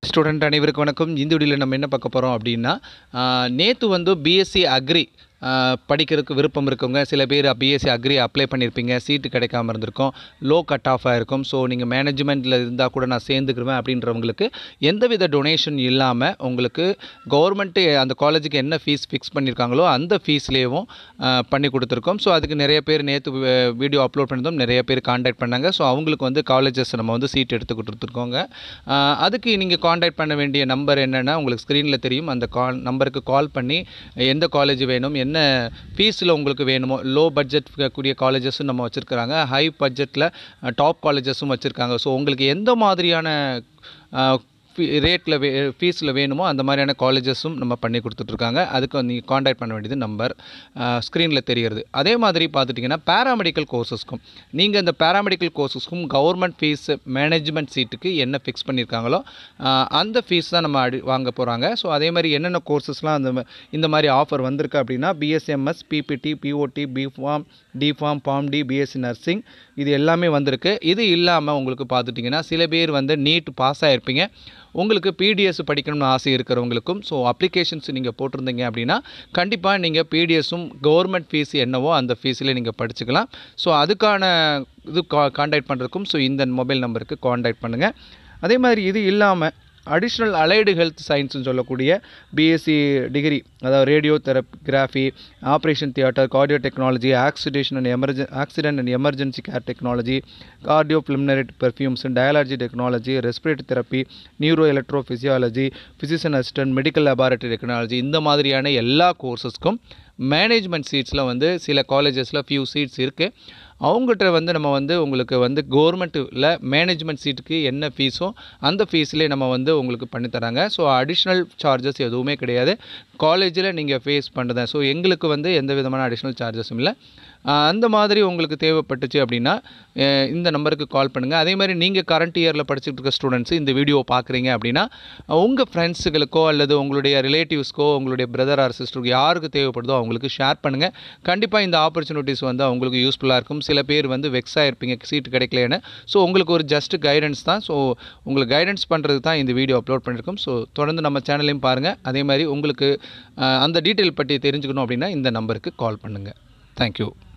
student அனைவருக்கும் வணக்கம் இந்த வீடியோவில் நம்ம என்ன பார்க்க போகிறோம் அப்படின்னா நேற்று வந்து பிஎஸ்சி அக்ரி படிக்கிறதுக்கு விருப்பம் இருக்கவங்க சில பேர் பிஎஸ்சி அக்ரி அப்ளை பண்ணியிருப்பீங்க சீட்டு கிடைக்காம இருந்திருக்கும் லோ கட் ஆஃபாக இருக்கும் ஸோ நீங்கள் மேனேஜ்மெண்ட்டில் இருந்தால் கூட நான் சேர்ந்துக்குருவேன் அப்படின்றவங்களுக்கு எந்தவித டொனேஷன் இல்லாமல் உங்களுக்கு கவர்மெண்ட்டு அந்த காலேஜுக்கு என்ன ஃபீஸ் ஃபிக்ஸ் பண்ணியிருக்காங்களோ அந்த ஃபீஸ்லேயும் பண்ணி கொடுத்துருக்கோம் ஸோ அதுக்கு நிறைய பேர் நேற்று வீடியோ அப்லோட் பண்ணியிருந்தோம் நிறைய பேர் காண்டாக்ட் பண்ணாங்க ஸோ அவங்களுக்கு வந்து காலேஜஸ் நம்ம வந்து சீட் எடுத்து கொடுத்துருக்கோங்க ஆஹ் அதுக்கு நீங்கள் காண்டாக்ட் பண்ண வேண்டிய நம்பர் என்னென்னா உங்களுக்கு ஸ்க்ரீனில் தெரியும் அந்த கால் நம்பருக்கு கால் பண்ணி எந்த காலேஜ் வேணும் என்ன ஃபீஸில் உங்களுக்கு வேணுமோ லோ பட்ஜெட் கூடிய காலேஜஸும் நம்ம வச்சுருக்குறாங்க ஹை பட்ஜெட்டில் டாப் காலேஜஸும் வச்சுருக்காங்க ஸோ உங்களுக்கு எந்த மாதிரியான ரேட்டில் வே ஃபீஸில் வேணுமோ அந்த மாதிரியான காலேஜஸும் நம்ம பண்ணி கொடுத்துட்ருக்காங்க அதுக்கு நீங்கள் காண்டாக்ட் பண்ண வேண்டியது நம்பர் ஸ்க்ரீனில் தெரிகிறது அதே மாதிரி பார்த்துட்டிங்கன்னா பேராமெடிக்கல் கோர்சஸ்க்கும் நீங்கள் இந்த பேராமெடிக்கல் கோர்சஸ்க்கும் கவர்மெண்ட் ஃபீஸ் மேனேஜ்மெண்ட் சீட்டுக்கு என்ன ஃபிக்ஸ் பண்ணியிருக்காங்களோ ஆஹ் அந்த ஃபீஸ் தான் நம்ம அடி வாங்க போகிறாங்க ஸோ அதே மாதிரி என்னென்ன கோர்சஸ்லாம் அந்த ம- இந்த மாதிரி ஆஃபர் வந்திருக்கு அப்படின்னா BSMS BPT BOT B Pharm D Pharm pharm D BSc nursing இது எல்லாமே வந்திருக்கு இது இல்லாமல் உங்களுக்கு பார்த்துட்டிங்கன்னா சில பேர் வந்து நீட் பாஸ் ஆகிருப்பீங்க உங்களுக்கு பிடிஎஸ் படிக்கணும்னு ஆசை இருக்கிறவங்களுக்கும் ஸோ அப்ளிகேஷன்ஸ் நீங்கள் போட்டிருந்தீங்க அப்படின்னா கண்டிப்பாக நீங்கள் பிடிஎஸும் கவர்மெண்ட் ஃபீஸ் என்னவோ அந்த ஃபீஸில் நீங்கள் படிச்சுக்கலாம் ஸோ அதுக்கான இது கா காண்டாக்ட் பண்ணுறதுக்கும் ஸோ இந்த மொபைல் நம்பருக்கு காண்டாக்ட் பண்ணுங்கள் அதே மாதிரி இது இல்லாமல் அடிஷ்னல் அலைடு ஹெல்த் சயின்ஸ்னு சொல்லக்கூடிய பிஎஸ்சி டிகிரி அதாவது ரேடியோ தெரபிகிராஃபி ஆப்ரேஷன் தியேட்டர் கார்டியோ டெக்னாலஜி ஆக்சிடேஷன் அண்ட் எமர்ஜென் accident and emergency care technology cardio pulmonary perfusion dialysis technology respiratory therapy neuro electro physiology physician assistant medical laboratory technology இந்த மாதிரியான எல்லா கோர்சஸ்க்கும் management சீட்ஸில் வந்து சில காலேஜஸில் ஃபியூ சீட்ஸ் இருக்குது அவங்ககிட்ட வந்து நம்ம வந்து உங்களுக்கு வந்து கவர்மெண்ட்டில் மேனேஜ்மெண்ட் சீட்டுக்கு என்ன ஃபீஸோ அந்த ஃபீஸ்லேயே நம்ம வந்து உங்களுக்கு பண்ணி தராங்க ஸோ அடிஷ்னல் சார்ஜஸ் எதுவுமே கிடையாது காலேஜில் நீங்கள் ஃபேஸ் பண்ணுறது ஸோ எங்களுக்கு வந்து எந்த விதமான அடிஷ்னல் சார்ஜஸும் இல்லை ஆஹ் அந்த மாதிரி உங்களுக்கு தேவைப்பட்டுச்சு அப்படின்னா அஹ் இந்த நம்பருக்கு கால் பண்ணுங்கள் அதே மாதிரி நீங்கள் கரண்ட் இயரில் படிச்சுட்டு இருக்க ஸ்டூடெண்ட்ஸ் இந்த வீடியோ பார்க்குறீங்க அப்படின்னா உங்கள் ஃப்ரெண்ட்ஸுகளுக்கோ அல்லது உங்களுடைய ரிலேட்டிவ்ஸ்க்கோ உங்களுடைய பிரதர் ஆர் சிஸ்டருக்கு யாருக்கு தேவைப்படுதோ அவங்களுக்கு ஷேர் பண்ணுங்கள் கண்டிப்பாக இந்த ஆப்பர்ச்சுனிட்டிஸ் வந்து அவங்களுக்கு யூஸ்ஃபுல்லாக இருக்கும் சில பேர் வந்து வெக்ஸ் ஆகிருப்பீங்க சீட் கிடைக்கலன்னு ஸோ உங்களுக்கு ஒரு ஜஸ்ட் கைடன்ஸ் தான் ஸோ உங்களுக்கு கைடன்ஸ் பண்ணுறது தான் இந்த வீடியோ அப்லோட் பண்ணியிருக்கோம் ஸோ தொடர்ந்து நம்ம சேனலையும் பாருங்கள் அதே மாதிரி உங்களுக்கு அஹ், அந்த டீட்டெயில் பற்றி தெரிஞ்சுக்கணும் அப்படின்னா இந்த நம்பருக்கு கால் பண்ணுங்கள் தேங்க்யூ